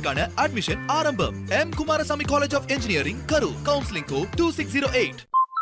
படிப்புகளுக்கான அட்மிஷன் ஆரம்பம் M Kumarasamy college of engineering Karur counselling கோ டூ சிக்ஸ் ஜீரோ எயிட்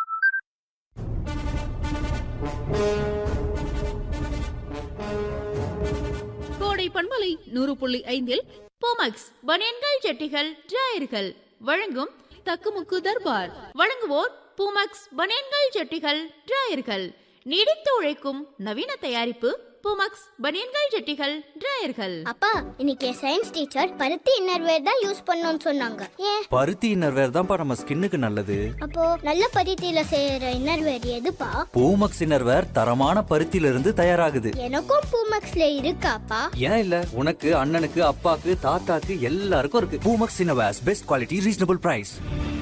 கோடை பண்பலை நூறு புள்ளி ஐந்தில் போமக்ஸ் பனியன்கள் ஜட்டிகள் டிராயர்கள் வழங்கும் தக்குமுக்கு தர்பார் வழங்குவோர் பூமக்ஸ் பனியன்கள் ஜட்டிகள் டிராயர்கள் நீடித்து உழைக்கும் நவீன தயாரிப்பு பூமக்ஸ் பனியன்கள் ஜட்டிகள் டிராயர்கள் அப்பா இன்னைக்கு சயின்ஸ் டீச்சர் பருத்தி இன்னர்வேர் தான் யூஸ் பண்ணணும்னு சொன்னாங்க ஏன் பருத்தி இன்னர்வேர் தான்ப்பா நம்ம ஸ்கின்னுக்கு நல்லது அப்போ நல்ல பருத்தியில செய்யற இன்னர்வேர் எதுப்பா பூமக்ஸ் இன்னர்வேர் தரமான பருத்தியில இருந்து தயாராகுது எனக்கும் பூமக்ஸ்ல இருக்காப்பா ஏன் இல்ல உனக்கு அண்ணனுக்கு அப்பாக்கு தாத்தாக்கு எல்லாருக்கும் இருக்கு Poomex innerwears best quality reasonable price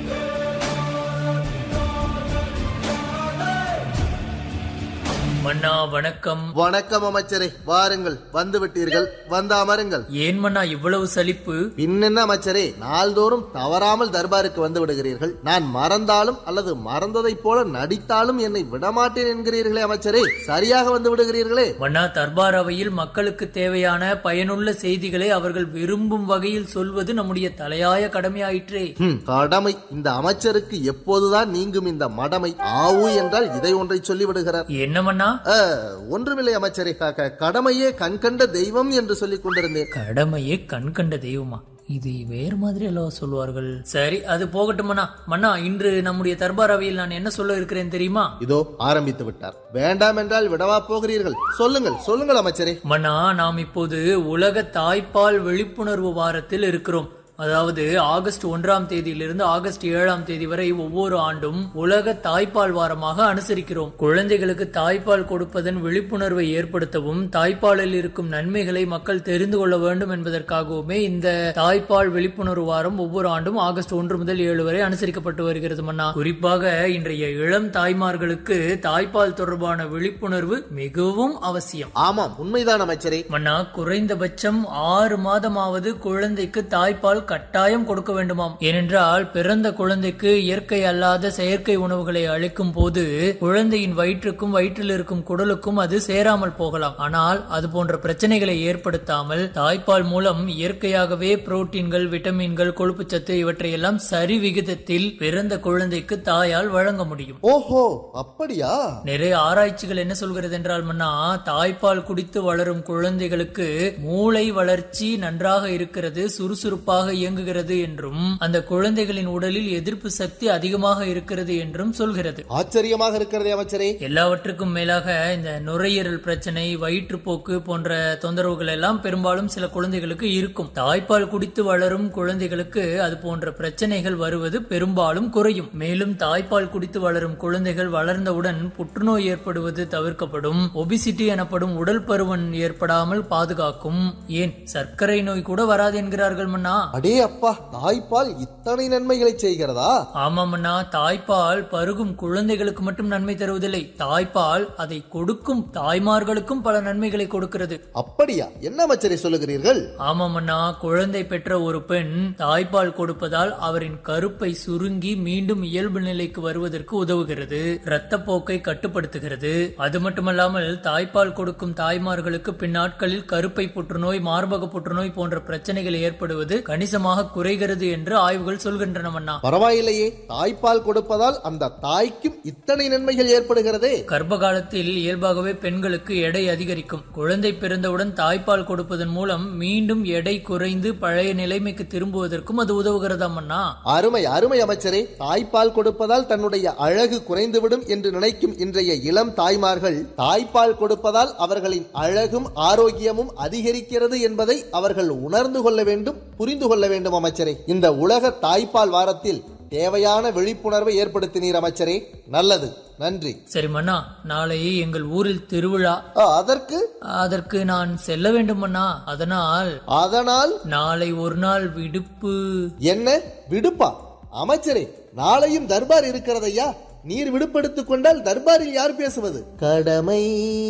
மன்னா வணக்கம் வணக்கம் அமைச்சரே வாருங்கள் வந்து விட்டீர்கள் வந்து அமருங்கள் ஏன் மன்னா இவ்வளவு சலிப்பு பின்னென்ன அமைச்சரே நாள்தோறும் தவறாமல் தர்பாருக்கு வந்து விடுகிறீர்கள் நான் மறந்தாலும் அல்லது மறந்ததைப் போல நடித்தாலும் என்னை விடமாட்டேன் என்கிறீர்களே அமைச்சரே சரியாக வந்து விடுகிறீர்களே மன்னா தர்பார் அவையில் மக்களுக்கு தேவையான பயனுள்ள செய்திகளை அவர்கள் விரும்பும் வகையில் சொல்வது நம்முடைய தலையாய கடமையாயிற்றே ஹம், கடமை இந்த அமைச்சருக்கு எப்போதுதான் நீங்கும் இந்த மடமை ஆவு என்றால் இதை ஒன்றை சொல்லி விடுகிறார் என்ன மன்னா அ, ஒன்றுமில்லை அமைச்சரே க- க- கடமையே கண்கண்ட தெய்வம் என்று சொல்லிக் கொண்டிருந்தேன் கடமையே கண் கண்ட தெய்வமா இது வேறு மாதிரி அல்லவா சொல்வார்கள் சரி அது போகட்டும் மன்னா மன்னா இன்று நம்முடைய தர்பார் அவையில் நான் என்ன சொல்ல இருக்கிறேன் தெரியுமா இதோ ஆரம்பித்து விட்டார் வேண்டாம் என்றால் விடவா போகிறீர்கள் சொல்லுங்கள் சொல்லுங்கள் அமைச்சரே மன்னா நாம் இப்போது உலக தாய்ப்பால் விழிப்புணர்வு வாரத்தில் இருக்கிறோம் அதாவது ஆகஸ்ட் ஒன்றாம் தேதியிலிருந்து ஆகஸ்ட் ஏழாம் தேதி வரை ஒவ்வொரு ஆண்டும் உலக தாய்ப்பால் வாரமாக அனுசரிக்கிறோம் குழந்தைகளுக்கு தாய்ப்பால் கொடுப்பதன் விழிப்புணர்வை ஏற்படுத்தவும் தாய்ப்பாலில் இருக்கும் நன்மைகளை மக்கள் தெரிந்து கொள்ள வேண்டும் என்பதற்காகவுமே இந்த தாய்ப்பால் விழிப்புணர்வு வாரம் ஒவ்வொரு ஆண்டும் ஆகஸ்ட் ஒன்று முதல் ஏழு வரை அனுசரிக்கப்பட்டு வருகிறது மன்னா குறிப்பாக இன்றைய இளம் தாய்மார்களுக்கு தாய்ப்பால் தொடர்பான விழிப்புணர்வு மிகவும் அவசியம் ஆமாம் உண்மைதான் அமைச்சரே மன்னா குறைந்தபட்சம் ஆறு மாதமாவது குழந்தைக்கு தாய்ப்பால் கட்டாயம் கொடுக்க வேண்டுமாம் ஏனென்றால் பிறந்த குழந்தைக்கு இயற்கை அல்லாத செயற்கை உணவுகளை அளிக்கும் போது குழந்தையின் வயிற்றுக்கும் வயிற்றில் இருக்கும் குடலுக்கும் அது சேராமல் போகலாம் ஆனால் அது போன்ற பிரச்சனைகளை ஏற்படுத்தாமல் தாய்ப்பால் மூலம் இயற்கையாகவே புரோட்டீன்கள் விட்டமின்கள் கொழுப்புச்சத்து இவற்றையெல்லாம் சரி விகிதத்தில் பிறந்த குழந்தைக்கு தாயால் வழங்க முடியும் ஓஹோ அப்படியா நிறைய ஆராய்ச்சிகள் என்ன சொல்கிறது என்றால் மன்னா தாய்ப்பால் குடித்து வளரும் குழந்தைகளுக்கு மூளை வளர்ச்சி நன்றாக இருக்கிறது சுறுசுறுப்பாக இயங்குகிறது என்றும் அந்த குழந்தைகளின் உடலில் எதிர்ப்பு சக்தி அதிகமாக இருக்கிறது என்றும் சொல்கிறது ஆச்சரியமாக இருக்கிறதே அமைச்சரே எல்லாவற்றுக்கும் மேலாக இந்த நுரையீரல் பிரச்சனை வயிற்றுப்போக்கு போன்ற தொந்தரவுகள் எல்லாம் பெரும்பாலும் சில குழந்தைகளுக்கு இருக்கும் தாய்ப்பால் குடித்து வளரும் குழந்தைகளுக்கு அது போன்ற பிரச்சனைகள் வருவது பெரும்பாலும் குறையும் மேலும் தாய்ப்பால் குடித்து வளரும் குழந்தைகள் வளர்ந்தவுடன் புற்றுநோய் ஏற்படுவது தவிர்க்கப்படும் ஒபிசிட்டி எனப்படும் உடல் பருமன் ஏற்படாமல் பாதுகாக்கும் ஏன் சர்க்கரை நோய் கூட வராது என்கிறார்கள் மன்னா அடே அப்பா தாய்ப்பால் இத்தனை நன்மைகளை செய்கிறதா ஆமாமண்ணா தாய்ப்பால் பருகும் குழந்தைகளுக்கு மட்டும் நன்மை தருவதில்லை தாய்ப்பால் அதை கொடுக்கும் தாய்மார்களுக்கும் பல நன்மைகளை கொடுக்கிறது அப்படியா என்ன அமைச்சரே சொல்லுகிறீர்கள் ஆமாமண்ணா குழந்தை பெற்ற ஒரு பெண் தாய்ப்பால் கொடுப்பதால் அவரின் கருப்பை சுருங்கி மீண்டும் இயல்பு நிலைக்கு வருவதற்கு உதவுகிறது இரத்தப்போக்கை கட்டுப்படுத்துகிறது அது மட்டுமல்லாமல் தாய்ப்பால் கொடுக்கும் தாய்மார்களுக்கு பின்னாட்களில் கருப்பை புற்றுநோய் மார்பக புற்றுநோய் போன்ற பிரச்சனைகள் ஏற்படுவது கணிசமாக குறைகிறது என்று ஆய்வுகள் சொல்கின்றன மன்னா பரவாயில்லையே தாய்ப்பால் கொடுப்பதால் அந்த தாய்க்கும் இத்தனை நன்மைகள் ஏற்படுகிறதே கர்ப்ப காலத்தில் இயல்பாகவே பெண்களுக்கு எடை அதிகரிக்கும் குழந்தை பிறந்தவுடன் தாய்ப்பால் கொடுப்பதன் மூலம் மீண்டும் எடை குறைந்து பழைய நிலைமைக்கு திரும்புவதற்கும் அது உதவுகிறதாம் அண்ணா அருமை அருமை அமைச்சரே தாய்ப்பால் கொடுப்பதால் தன்னுடைய அழகு குறைந்துவிடும் என்று நினைக்கும் இன்றைய இளம் தாய்மார்கள் தாய்ப்பால் கொடுப்பதால் அவர்களின் அழகும் ஆரோக்கியமும் அதிகரிக்கிறது என்பதை அவர்கள் உணர்ந்து கொள்ள வேண்டும் புரிந்து கொள்ள வேண்டும் அமைச்சரே இந்த உலக தாய்ப்பால் வாரத்தில் தேவையான விழிப்புணர்வை ஏற்படுத்தினீர் அமைச்சரே நல்லது நன்றி சரி மன்னா நாளை எங்கள் ஊரில் திருவிழா ஆ, அதற்கு அதற்கு நான் செல்ல வேண்டும் அண்ணா அதனால் அதனால் நாளை ஒரு நாள் விடுப்பு என்ன விடுப்பா அமைச்சரே நாளையும் தர்பார் இருக்கிறதையா நீர் விடுபடுத்திக் கொண்டால் தர்பாரில் யார் பேசுவது கடமை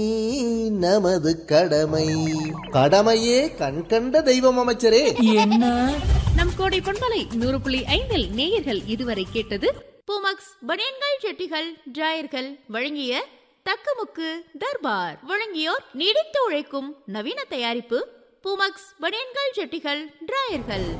நமது கடமை கடமையே கண்கண்ட தெய்வம் அமைச்சரே என்ன நம் கோடை பண்பலை நூறு புள்ளி ஐந்தில் நேயர்கள் இதுவரை கேட்டது பூமக்ஸ் பனியன்கள் ஜட்டிகள் டிராயர்கள் வழங்கிய தக்கமுக்கு தர்பார் வழங்கியோர் நீடித்து உழைக்கும் நவீன தயாரிப்பு பூமக்ஸ் பனியன்கள் ஜட்டிகள் டிராயர்கள்